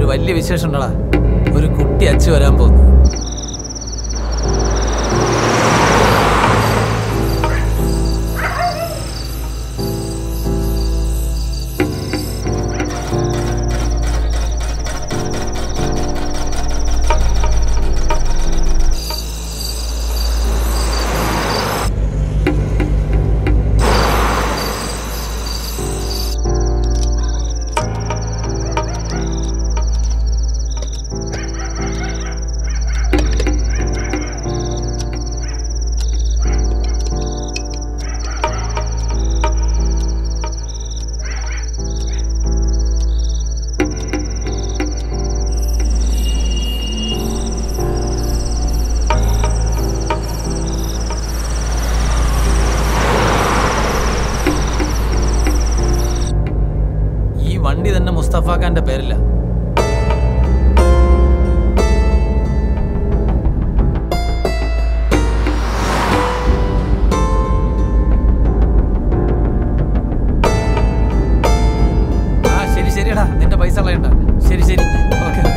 ഒരു വലിയ വിശേഷം ഉണ്ടടാ ഒരു കുട്ടി അച്ചു വരാൻ പോകുന്നു ഈ വണ്ടി തന്നെ മുസ്തഫ ഖാന്റെ പേരില്ല ആ ശരി ശരിയടാ നിന്റെ പൈസ കളയണ്ട ശരി ശരി ഓക്കെ ഓക്കെ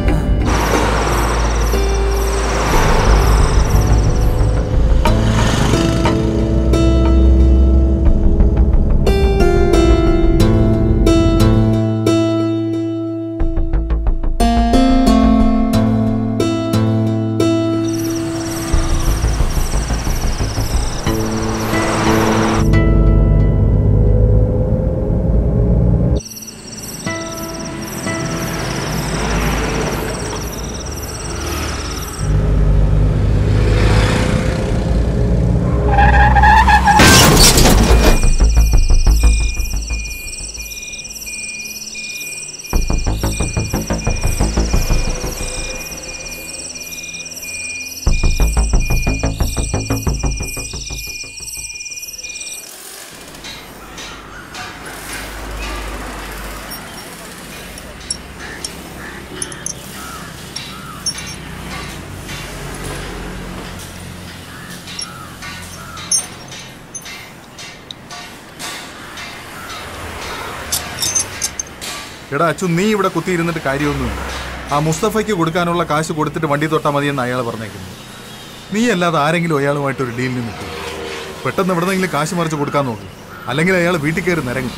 എടാ അച്ചു നീ ഇവിടെ കുത്തിയിരുന്നിട്ട് കാര്യമൊന്നുമില്ല ആ മുസ്തഫയ്ക്ക് കൊടുക്കാനുള്ള കാശ് കൊടുത്തിട്ട് വണ്ടി തൊട്ടാൽ മതിയെന്ന് അയാൾ പറഞ്ഞേക്കുന്നു നീ അല്ലാതെ ആരെങ്കിലും അയാളുമായിട്ട് ഒരു ഡീലിന് നിൽക്കും പെട്ടെന്ന് എവിടെന്നെങ്കിലും കാശ് മറിച്ച് കൊടുക്കാൻ നോക്കും അല്ലെങ്കിൽ അയാൾ വീട്ടിൽ കയറി നിരങ്ങും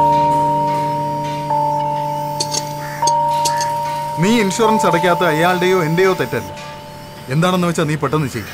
നീ ഇൻഷുറൻസ് അടയ്ക്കാത്ത അയാളുടെയോ എന്റെയോ തെറ്റല്ല എന്താണെന്ന് വെച്ചാൽ നീ പെട്ടെന്ന് ചെയ്യും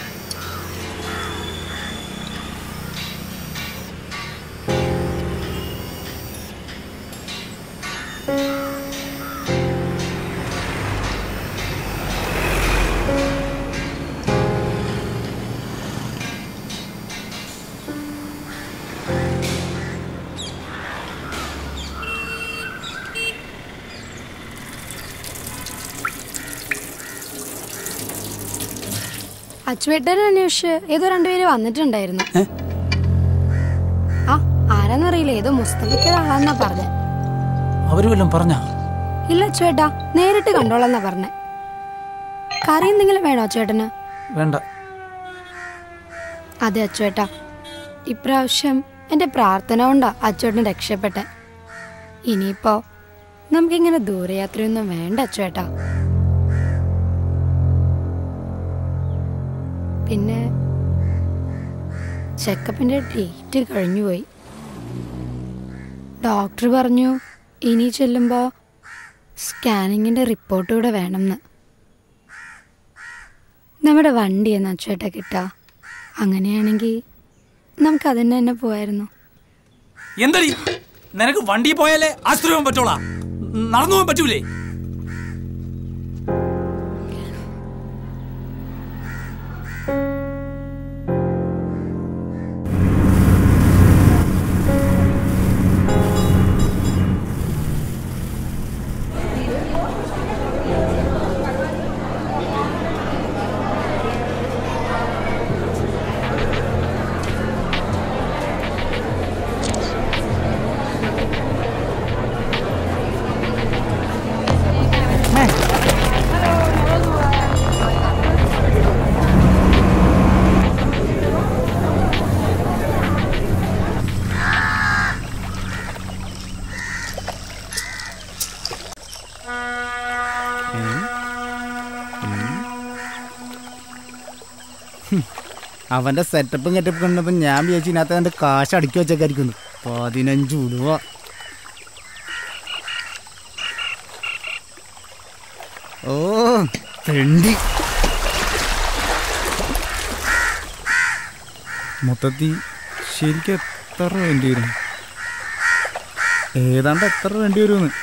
അച്ചുവേട്ടനെ അന്വേഷിച്ച് ഏതോ രണ്ടുപേര് വന്നിട്ടുണ്ടായിരുന്നു ആ ആരാന്നറിയില്ല ഏതോ മുസ്തഫയ്ക്ക് ആളെന്നാ പറഞ്ഞ അവര് വല്ലതും പറഞ്ഞ ഇല്ല അച്ചുവേട്ടാ നേരിട്ട് കണ്ടോളാന്നാ പറഞ്ഞെ കറി എന്തെങ്കിലും വേണോ അച്ചുവേട്ടന് വേണ്ട അതെ അച്ചുവേട്ടാ ഇപ്രാവശ്യം എന്റെ പ്രാർത്ഥന കൊണ്ടാ അച്ചുവേട്ടൻ രക്ഷപ്പെട്ടെ ഇനിയിപ്പോ നമുക്കിങ്ങനെ ദൂരയാത്രയൊന്നും വേണ്ട അച്ചുവേട്ടാ പിന്നെ ചെക്കപ്പിന്റെ ഡേറ്റ് കഴിഞ്ഞുപോയി ഡോക്ടർ പറഞ്ഞു ഇനി ചെല്ലുമ്പോൾ സ്കാനിങ്ങിന്റെ റിപ്പോർട്ട് കൂടെ വേണമെന്ന് നമ്മുടെ വണ്ടി എന്നാ ചേട്ടാ കിട്ടാ അങ്ങനെയാണെങ്കിൽ നമുക്ക് അതിന് തന്നെ പോയായിരുന്നു എന്തടി നിനക്ക് വണ്ടി പോയാലേ ആശുപത്രി പോകാൻ പറ്റോളാ നടന്നു പോകാൻ പറ്റൂലേ അവന്റെ സെറ്റപ്പും കെറ്റപ്പും കണ്ടപ്പോൾ ഞാൻ വിചാരിച്ചു ഇതിനകത്ത് അവൻ്റെ കാശ് അടുക്കി വെച്ചേക്കായിരിക്കുന്നു പതിനഞ്ച് ഉലുവ ഓ തെണ്ടി മൊത്തത്തിൽ ശരിക്കും എത്ര വേണ്ടി വരും ഏതാണ്ട് എത്ര വേണ്ടി വരുമെന്ന്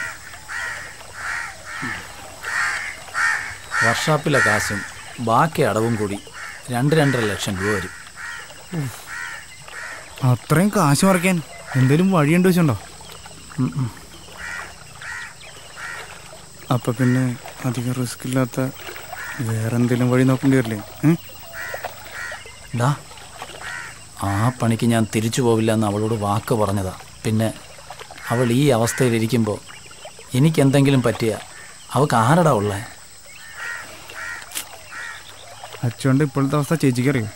വർഷാപ്പിലെ കാശും ബാക്കി അടവും കൂടി രണ്ട് രണ്ടര ലക്ഷം രൂപ വരും അത്രയും കാശ് മറിക്കാൻ എന്തേലും വഴിയുണ്ടോ വെച്ചുണ്ടോ അപ്പൊ പിന്നെ അധികം റിസ്ക് ഇല്ലാത്ത വേറെ എന്തെങ്കിലും വഴി നോക്കേണ്ടി വരില്ലേ ഉം? ഡാ ആ പണിക്ക് ഞാൻ തിരിച്ചു പോവില്ല എന്ന് അവളോട് വാക്ക് പറഞ്ഞതാ പിന്നെ അവൾ ഈ അവസ്ഥയിലിരിക്കുമ്പോൾ എനിക്കെന്തെങ്കിലും പറ്റിയ അവൾക്ക് ആരടാ ഉള്ളേ അച്ചുകൊണ്ട് ഇപ്പോഴത്തെ അവസ്ഥ ചേച്ചിക്ക് അറിയോ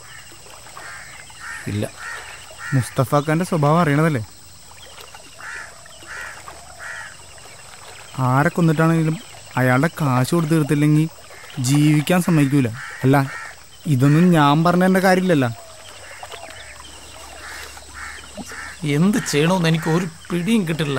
ഇല്ല മുസ്തഫാക്കാന്റെ സ്വഭാവം അറിയണതല്ലേ ആരെ കൊന്നിട്ടാണെങ്കിലും അയാളുടെ കാശ് കൊടുത്ത് തീർത്തില്ലെങ്കിൽ ജീവിക്കാൻ സമ്മതിക്കൂല അല്ല ഇതൊന്നും ഞാൻ പറഞ്ഞതിൻ്റെ കാര്യമില്ലല്ലോ എന്ത് ചെയ്യണമെന്ന് എനിക്ക് ഒരു പിടിയും കിട്ടില്ല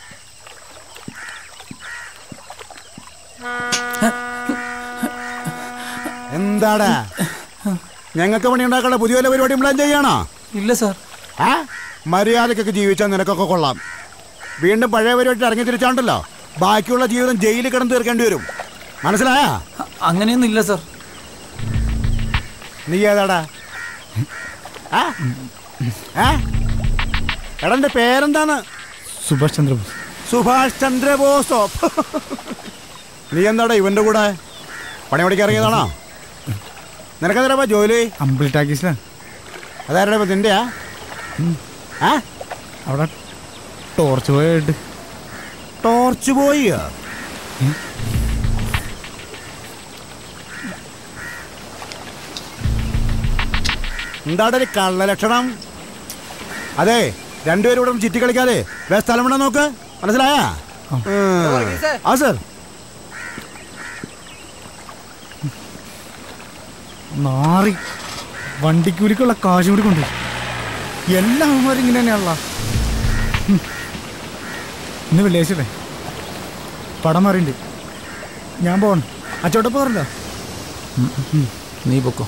എന്താടാ ഞങ്ങൾക്ക് പണി ഉണ്ടാക്കാനുള്ള പുതിയ വല്ല പരിപാടി പ്ലാൻ ചെയ്യണോ ഇല്ല സാർ ആ മര്യാദക്കൊക്കെ ജീവിച്ചാൽ നിനക്കൊക്കെ കൊള്ളാം വീണ്ടും പഴയ പരിപാടി ഇറങ്ങി തിരിച്ചാണ്ടല്ലോ ബാക്കിയുള്ള ജീവിതം ജയിലിൽ കിടന്ന് തീർക്കേണ്ടി വരും മനസ്സിലായ അ- അങ്ങനെയൊന്നും ഇല്ല സാർ നീ ഏതാടാ ആ ഏ എടാ എൻ്റെ പേരെന്താണ് സുഭാഷ് ചന്ദ്രബോസ് സുഭാഷ് ചന്ദ്രബോസോ നീ എന്താടാ ഇവന്റെ കൂടെ പണി പഠിക്കാൻ ഇറങ്ങിയതാണോ നിനക്കെന്താ ജോലി അമ്പിളി ടാക്കീസിലാണ് അതാരുടെ ഇപ്പൊ നിന്റെയാ ആ അവിടെ ടോർച്ച് പോയിട്ട് ടോർച്ച് പോയി എന്താടെ ഒരു കള്ള ലക്ഷണം അതെ രണ്ടുപേരും ഇവിടെ ചുറ്റി കളിക്കാതെ വേറെ സ്ഥലം വേണം നോക്ക് മനസ്സിലായ ആ സർ നാറി വണ്ടിക്കൂലിക്കുള്ള കാശ് കൂടി കൊണ്ടുപോയി എല്ലാ അവന്മാരും ഇങ്ങനെ തന്നെയാണല്ലോ ഹും. ഇന്ന് വെള്ളിയാഴ്ചല്ലേ പടം മാറിയുണ്ട് ഞാൻ പോകണം അച്ചോട്ടെ പോകാറില്ല നീ പൊക്കോ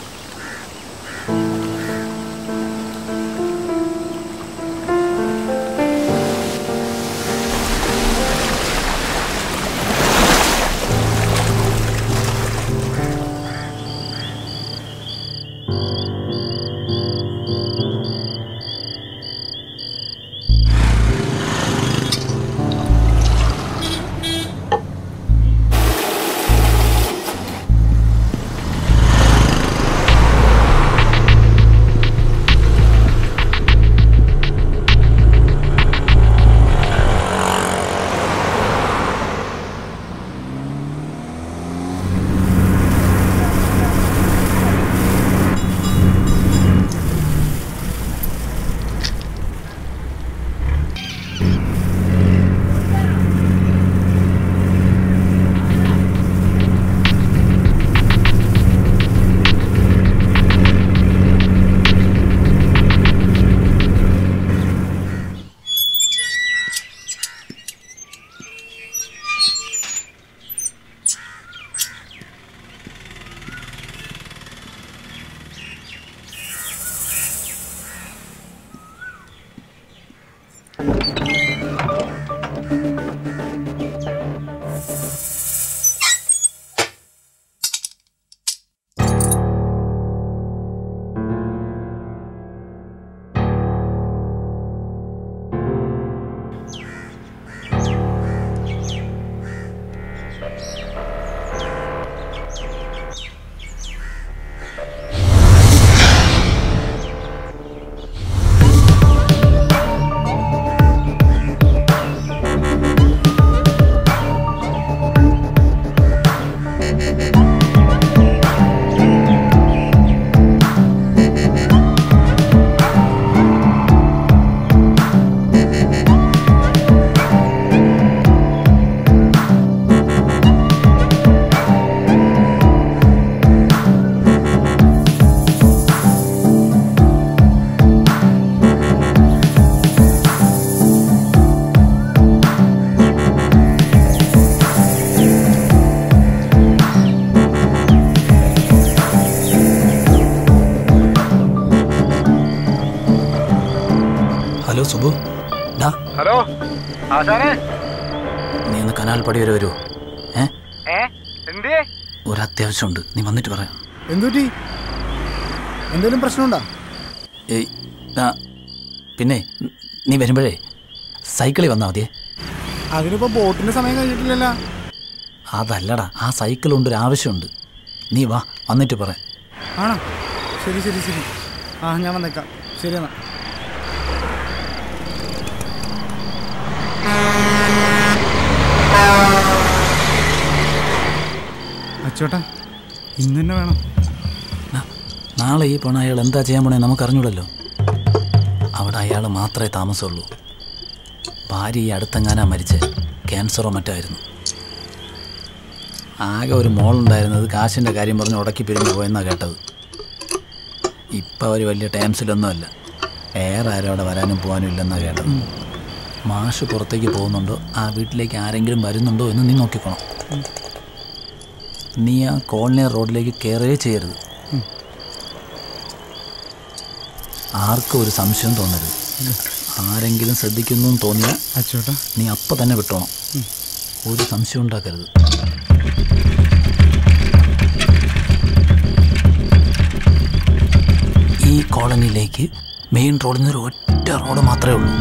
സുബു ഡാ ഹലോ ആശാനെ നീ ഒന്ന് കനാൽ പടി വരെ വരുമോ ഏ ഏ എന്തേ ഒരു അത്യാവശ്യമുണ്ട് നീ വന്നിട്ട് പറയാം എന്തുപറ്റി എന്തെങ്കിലും പ്രശ്നമുണ്ടോ ഏയ് ആ പിന്നെ നീ വരുമ്പോഴേ സൈക്കിളിൽ വന്നാൽ മതിയേ അതിനിപ്പോ ബോട്ടിന്റെ സമയം കഴിഞ്ഞിട്ടില്ലല്ലോ അതല്ലടാ ആ സൈക്കിൾ കൊണ്ട് ഒരു ആവശ്യമുണ്ട് നീ വാ വന്നിട്ട് പറയാം ആണോ ശരി ശരി ശരി ആ ഞാൻ വന്നേക്കാം ശരി എന്നാ അച്ചോട്ടാ ഇന്ന് തന്നെ വേണം നാ- നാളെ ഈ പോണ അയാൾ എന്താ ചെയ്യാൻ പോണേ നമുക്ക് അറിഞ്ഞൂടല്ലോ അവിടെ അയാൾ മാത്രമേ താമസമുള്ളൂ ഭാര്യ ഈ അടുത്തെങ്ങാനാ മരിച്ച് ക്യാൻസറോ മറ്റോ ആയിരുന്നു ആകെ ഒരു മോളുണ്ടായിരുന്നത് കാശിൻ്റെ കാര്യം പറഞ്ഞ് ഉടക്കി പിരിഞ്ഞു പോയെന്നാണ് കേട്ടത് ഇപ്പം അവർ വലിയ ടൈംസിലൊന്നുമല്ല വേറെ ആരും അവിടെ വരാനും പോകാനും ഇല്ലെന്നാണ് കേട്ടത് മാഷ് പുറത്തേക്ക് പോകുന്നുണ്ടോ ആ വീട്ടിലേക്ക് ആരെങ്കിലും വരുന്നുണ്ടോ എന്ന് നീ നോക്കിക്കോണം നീ ആ കോളനി റോഡിലേക്ക് കയറുകയേ ചെയ്യരുത് ആർക്കും ഒരു സംശയം തോന്നരുത് ആരെങ്കിലും ശ്രദ്ധിക്കുന്നു എന്ന് തോന്നിയാൽ അച്ചോട്ടാ നീ അപ്പം തന്നെ വിട്ടോണം ഒരു സംശയം ഉണ്ടാക്കരുത് ഈ കോളനിയിലേക്ക് മെയിൻ റോഡിൽ നിന്ന് ഒരു ഒറ്റ റോഡ് മാത്രമേ ഉള്ളൂ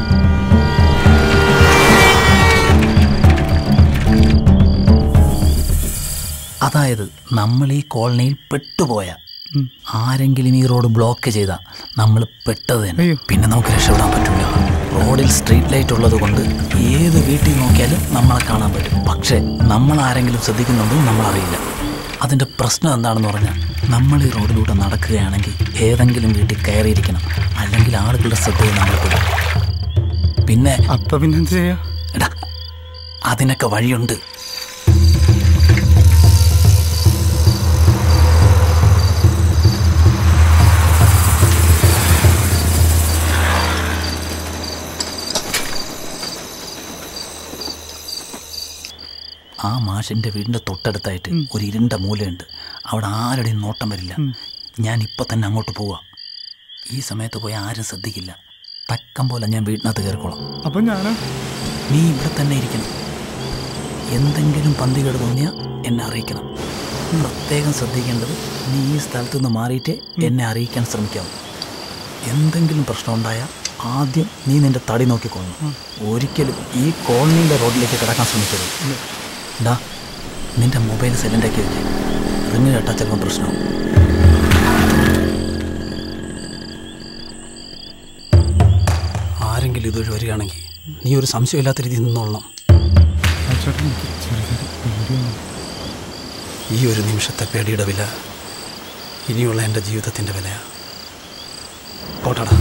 അതായത് നമ്മൾ ഈ കോളനിയിൽ പെട്ടുപോയ ആരെങ്കിലും ഈ റോഡ് ബ്ലോക്ക് ചെയ്ത നമ്മൾ പെട്ടത് തന്നെ അയ്യോ. പിന്നെ നമുക്ക് രക്ഷപ്പെടാൻ പറ്റില്ല റോഡിൽ സ്ട്രീറ്റ് ലൈറ്റ് ഉള്ളത് കൊണ്ട് ഏത് വീട്ടിൽ നോക്കിയാലും നമ്മളെ കാണാൻ പറ്റും പക്ഷേ നമ്മൾ ആരെങ്കിലും ശ്രദ്ധിക്കുന്നുണ്ടോ നമ്മൾ അറിയില്ല അതിൻ്റെ പ്രശ്നം എന്താണെന്ന് പറഞ്ഞാൽ നമ്മൾ ഈ റോഡിലൂടെ നടക്കുകയാണെങ്കിൽ ഏതെങ്കിലും വീട്ടിൽ കയറിയിരിക്കണം അല്ലെങ്കിൽ ആളുകളുടെ ശ്രദ്ധയിൽ നമ്മൾ പെടും പിന്നെ അപ്പൊ പിന്നെന്ത് ചെയ്യാ എടാ അതിനൊക്കെ വഴിയുണ്ട് ആ മാഷിന്റെ വീടിന്റെ തൊട്ടടുത്തായിട്ട് ഒരു ഇരുണ്ട മൂലയുണ്ട് അവിടെ ആരുടെയും നോട്ടം വരില്ല ഞാൻ ഇപ്പൊ തന്നെ അങ്ങോട്ട് പോവാ ഈ സമയത്ത് പോയി ആരും ശ്രദ്ധിക്കില്ല തക്കം പോലെ ഞാൻ വീടിനകത്ത് കയറിക്കോളാം അപ്പൊ ഞാന് നീ ഇവിടെ തന്നെ ഇരിക്കണം എന്തെങ്കിലും പന്തികേട് തോന്നിയാൽ എന്നെ അറിയിക്കണം പ്രത്യേകം ശ്രദ്ധിക്കേണ്ടത് നീ ഈ സ്ഥലത്ത് നിന്ന് മാറിയിട്ട് എന്നെ അറിയിക്കാൻ ശ്രമിക്കാവും എന്തെങ്കിലും പ്രശ്നം ഉണ്ടായാൽ ആദ്യം നീ നിന്റെ തടി നോക്കിക്കൊള്ളണം ഒരിക്കലും ഈ കോളനിയുടെ റോഡിലേക്ക് കിടക്കാൻ ശ്രമിക്കരുത് ഡാ നിന്റെ മൊബൈൽ സൈലൻ്റാക്കി വെച്ചേ റിങ് കേട്ടാൽ ചിലപ്പോൾ പ്രശ്നമാവും ആരെങ്കിലും ഇതുവഴി വരികയാണെങ്കിൽ നീ ഒരു സംശയമില്ലാത്ത രീതിയിൽ നിന്നോളണം അച്ചോട്ടാ എനിക്ക് ചെറുതായിട്ട് പേടിയാണ് ഈ ഒരു നിമിഷത്തെ പേടിയുടെ വില ഇനിയുള്ള എൻ്റെ ജീവിതത്തിൻ്റെ വിലയാ പോട്ടടാ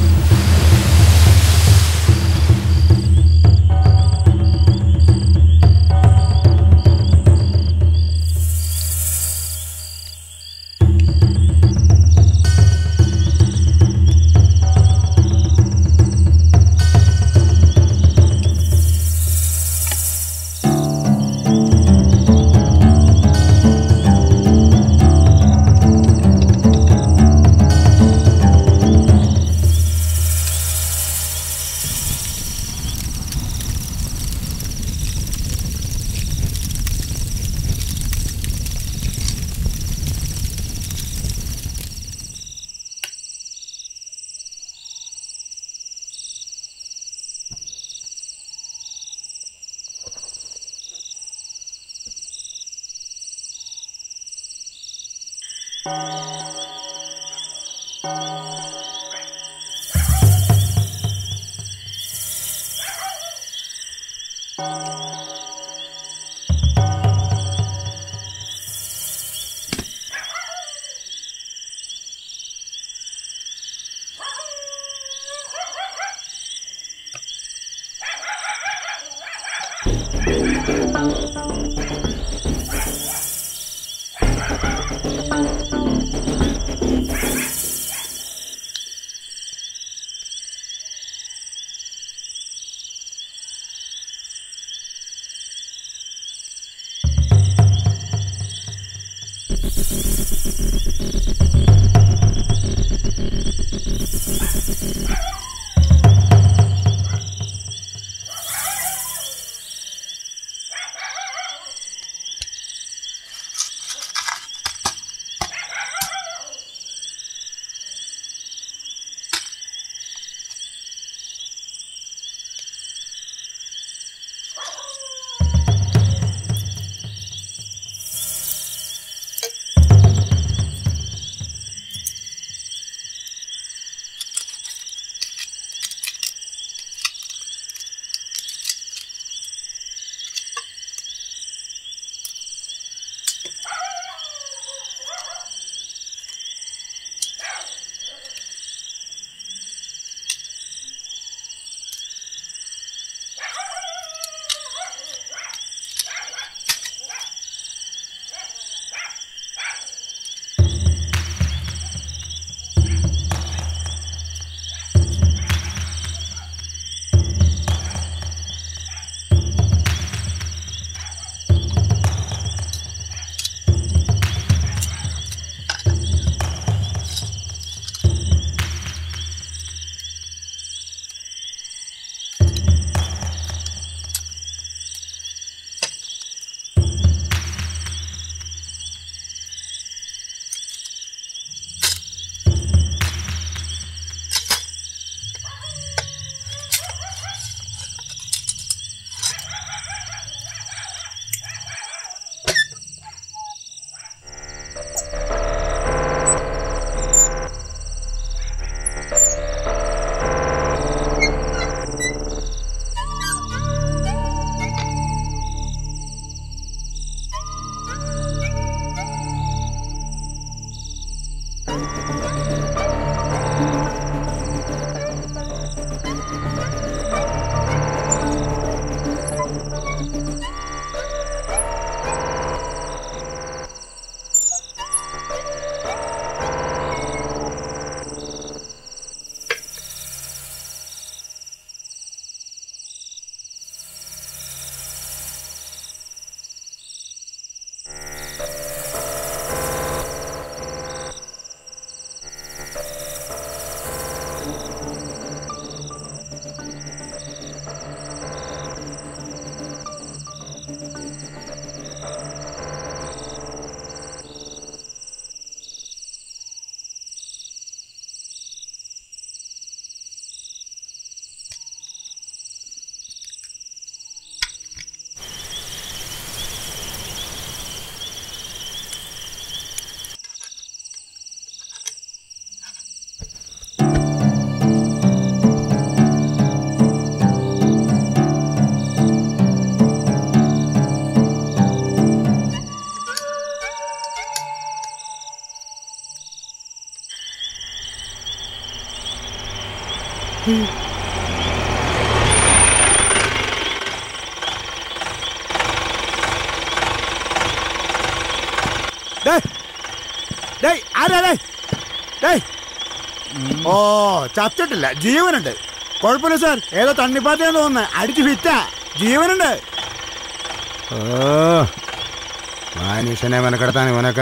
ഡേയ്. ഡേയ്, ആരാ ഡേയ്? ഡേയ്. ഓ ചത്തിട്ടില്ല ജീവനുണ്ട് കുഴപ്പമില്ല സാർ ഏതോ തണ്ണിപ്പാത്തയാന്ന് തോന്നുന്നത് അടിച്ച് ഫിറ്റാ ജീവനുണ്ട് ഓ മനുഷ്യനെ മെനക്കെടുത്താൻ ഇവനൊക്കെ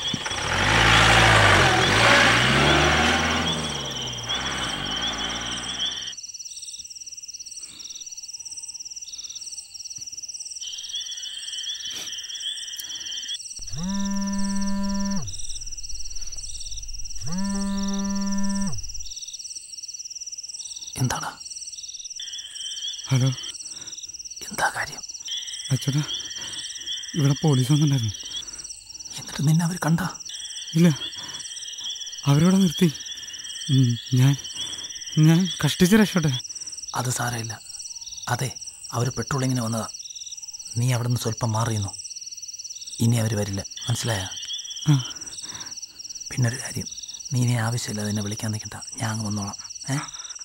എന്താണ് ഹലോ എന്താ കാര്യം അച്ഛനാ ഇവിടെ പോലീസ് വന്നിട്ടുണ്ടായിരുന്നു എന്നിട്ട് നിന്നെ അവർ കണ്ട ഇല്ല അവരോടെ നിർത്തി ഉം, ഞാൻ ഞാൻ കഷ്ടിച്ച് രക്ഷോട്ടെ അത് സാരമില്ല അതെ അവർ പെട്രോളിങ്ങിന് വന്നതാ നീ അവിടെ നിന്ന് സ്വല്പം മാറിയുന്നു ഇനി അവർ വരില്ല മനസ്സിലായ ആ. പിന്നൊരു കാര്യം നീ ഇനി ആവശ്യമില്ല എന്നെ വിളിക്കാൻ നിൽക്കണ്ട ഞാൻ അങ്ങ് വന്നോളാം ഏ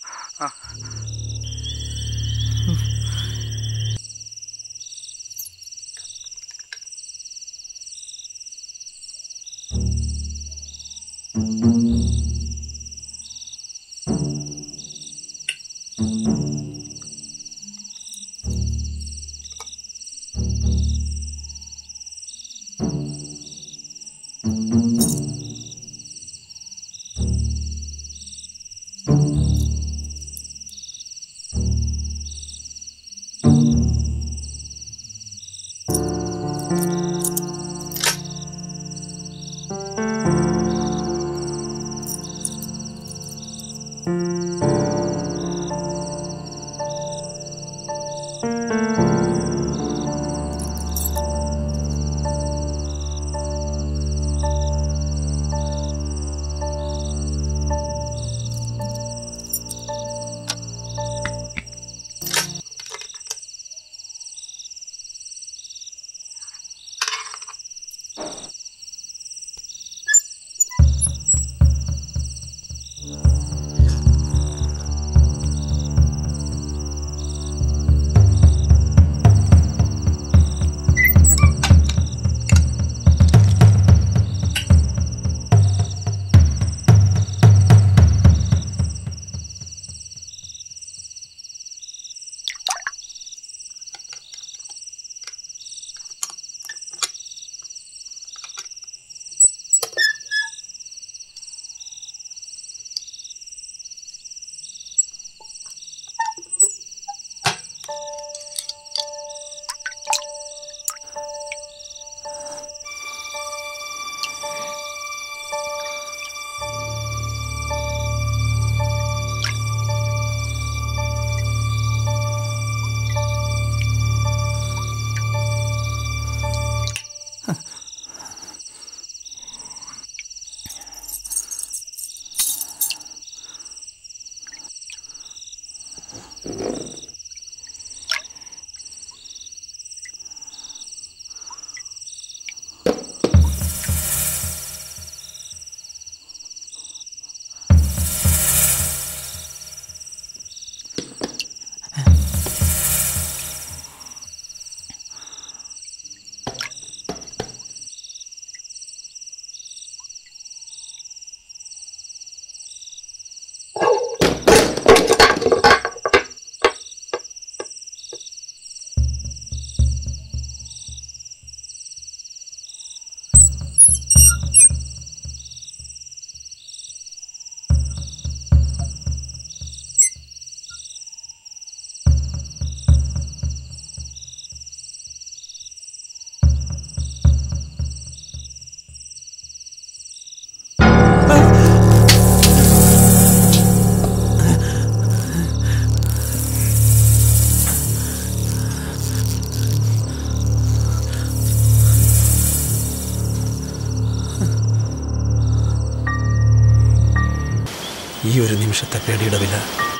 ഈ ഒരു നിമിഷത്തെ പേടിയുടെ വില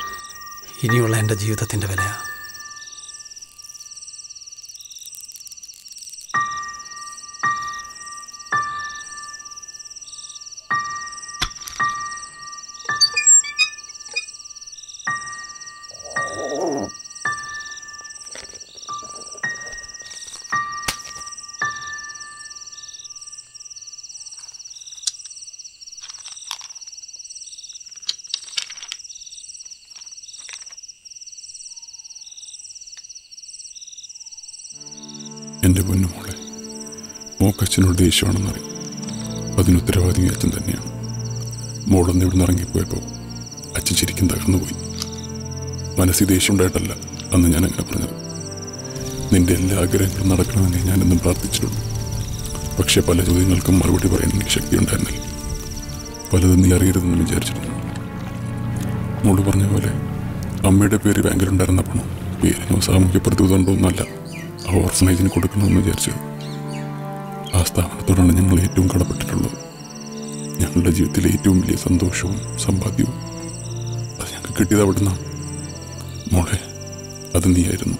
ഇനിയുള്ള എൻ്റെ ജീവിതത്തിൻ്റെ വിലയാണ് എൻ്റെ പൊന്നു മോളെ മോക്കച്ഛനോട് ദേഷ്യമാണെന്നറിയും അതിന് ഉത്തരവാദി അച്ഛൻ തന്നെയാണ് മോളൊന്ന് ഇവിടുന്ന് ഇറങ്ങിപ്പോയപ്പോൾ അച്ഛൻ ശരിക്കും തകർന്നുപോയി മനസ്സിൽ ദേഷ്യം ഉണ്ടായിട്ടല്ല അന്ന് ഞാൻ അങ്ങനെ പറഞ്ഞത് നിന്റെ എല്ലാ ആഗ്രഹങ്ങളും നടക്കണമെന്നേ ഞാനെന്നും പ്രാർത്ഥിച്ചിട്ടുള്ളൂ പക്ഷെ പല ചോദ്യങ്ങൾക്കും മറുപടി പറയാൻ എനിക്ക് ശക്തി ഉണ്ടായിരുന്നില്ല പലതും നീ അറിയരുതെന്ന് വിചാരിച്ചിരുന്നു മോള് പറഞ്ഞ പോലെ അമ്മയുടെ പേര് ബാങ്കിലുണ്ടായിരുന്ന പണം പേരിനോ സാമൂഹ്യ പ്രതിബന്ധമൊന്നുമല്ല ആ ഓർഫനേജിന് കൊടുക്കണമെന്ന് വിചാരിച്ചത് ആ സ്ഥാപനത്തോടാണ് ഞങ്ങൾ ഏറ്റവും കടപ്പെട്ടിട്ടുള്ളത് ഞങ്ങളുടെ ജീവിതത്തിലെ ഏറ്റവും വലിയ സന്തോഷവും സമ്പാദ്യവും അത് ഞങ്ങൾക്ക് കിട്ടിയത് അവിടുന്ന് മോളെ അത് നീയായിരുന്നു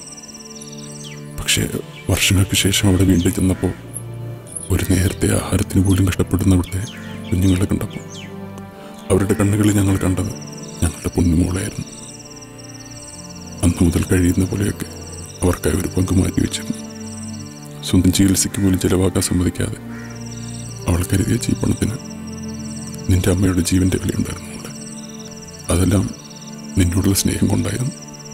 പക്ഷേ വർഷങ്ങൾക്ക് ശേഷം അവിടെ വീണ്ടും ചെന്നപ്പോൾ ഒരു നേരത്തെ ആഹാരത്തിന് പോലും കഷ്ടപ്പെടുന്ന അവിടുത്തെ കുഞ്ഞുങ്ങളെ കണ്ടപ്പോൾ അവരുടെ കണ്ണുകളിൽ ഞങ്ങൾ കണ്ടത് ഞങ്ങളുടെ പൊന്നുമോളായിരുന്നു അന്ന് മുതൽ കഴിയുന്ന പോലെയൊക്കെ അവർക്കായി ഒരു പങ്ക് മാറ്റി വെച്ചിരുന്നു സ്വന്തം ചികിത്സയ്ക്ക് പോലും ചെലവാക്കാൻ സമ്മതിക്കാതെ അവൾ കരുതിയ ഈ പണത്തിന് നിന്റെ അമ്മയുടെ ജീവന്റെ വിലയുണ്ടായിരുന്നു മോളെ അതെല്ലാം നിന്നോടുള്ള സ്നേഹം കൊണ്ടായിരുന്നു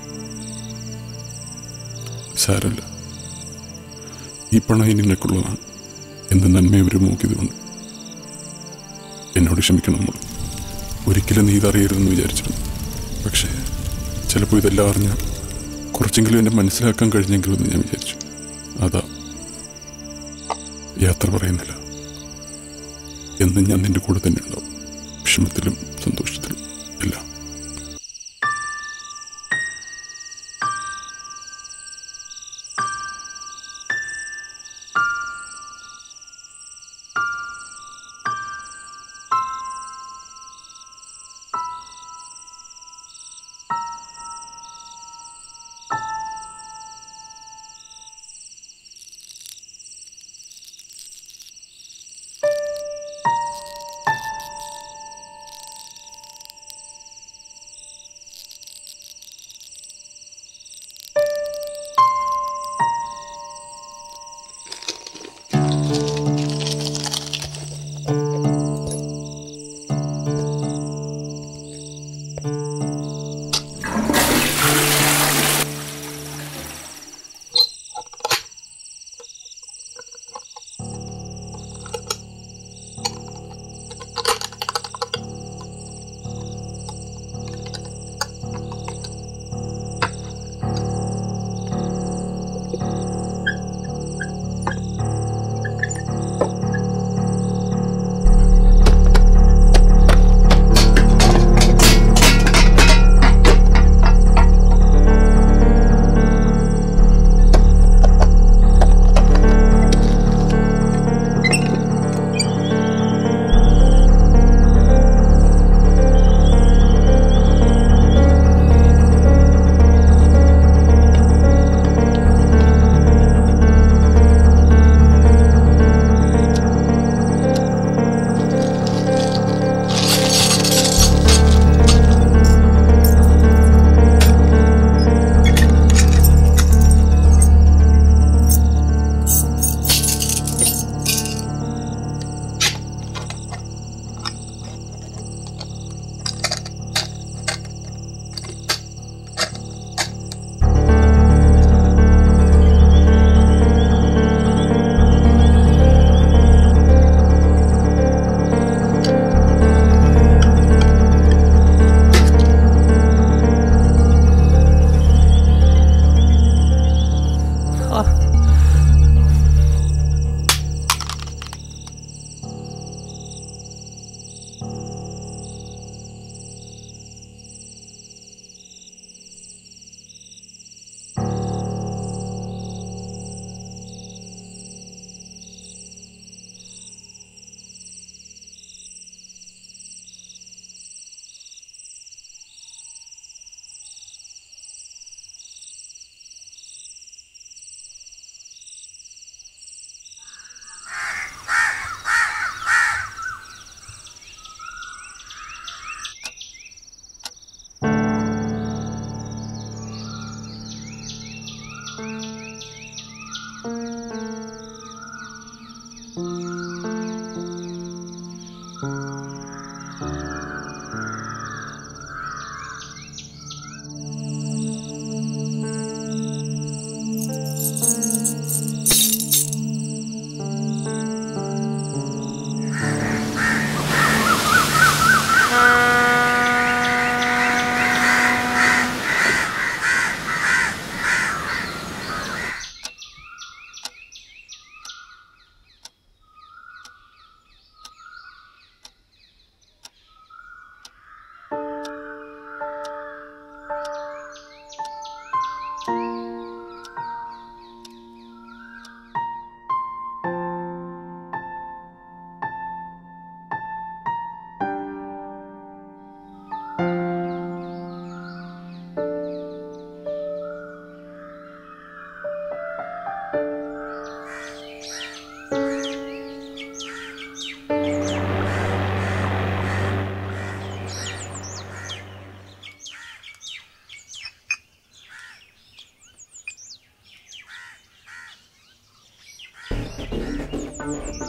സാരല്ല ഈ പണം ഇനി നിനക്കുള്ളതാണ് എന്ന് നന്മ അവർ നോക്കിയതുകൊണ്ട് എന്നോട് ക്ഷമിക്കണം നമ്മൾ ഒരിക്കലും നീ ഇതറിയരുതെന്ന് വിചാരിച്ചിരുന്നു പക്ഷേ ചിലപ്പോൾ ഇതെല്ലാം അറിഞ്ഞ കുറച്ചെങ്കിലും എന്നെ മനസ്സിലാക്കാൻ കഴിഞ്ഞെങ്കിലും എന്ന് ഞാൻ വിചാരിച്ചു അതാ യാത്ര പറയുന്നില്ല എന്നും ഞാൻ നിന്റെ കൂടെ തന്നെ ഉണ്ടാവും വിഷമത്തിലും സന്തോഷത്തിലും എല്ലാം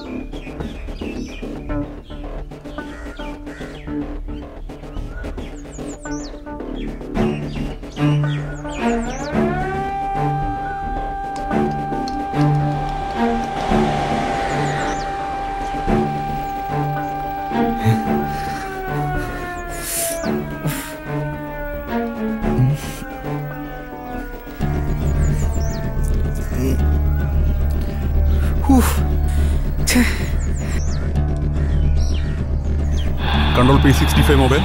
control P sixty five mobile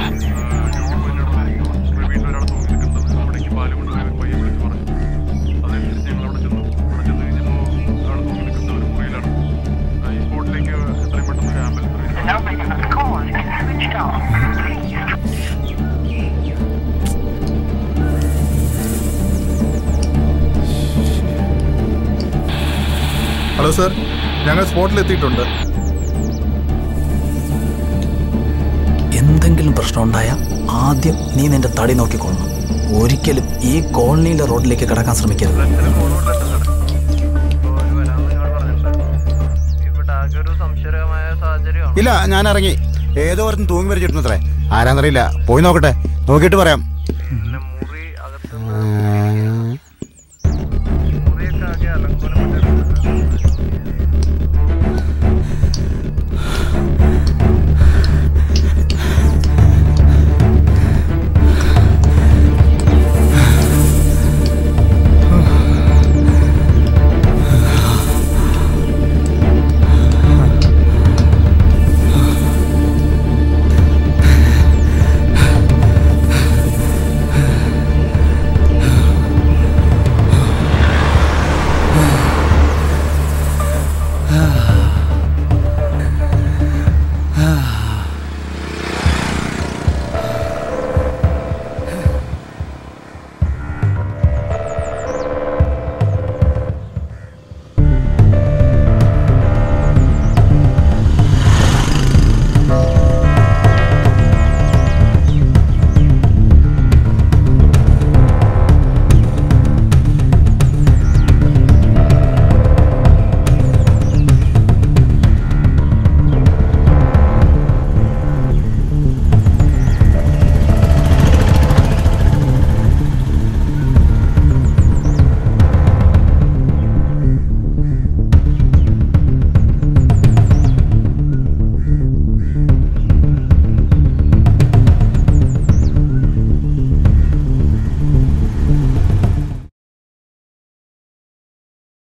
hello sir ഞങ്ങൾ സ്പോട്ടിൽ എത്തിയിട്ടുണ്ട് എന്തെങ്കിലും പ്രശ്നം ഉണ്ടായാൽ ആദ്യം നീ നിന്റെ തടി നോക്കിക്കൊള്ളണം ഒരിക്കലും ഈ കോളനിയിലെ റോഡിലേക്ക് കിടക്കാൻ ശ്രമിക്കരുത് ഇവിടെ ആകെ ഒരു സംശയകരമായ സാഹചര്യമാണ് ഇല്ല ഞാൻ ഇറങ്ങി ഏതോ ഒരുത്തും തൂങ്ങി വരച്ചിട്ടുണ്ടത്രേ ആരാന്നറിയില്ല പോയി നോക്കട്ടെ നോക്കിയിട്ട് പറയാം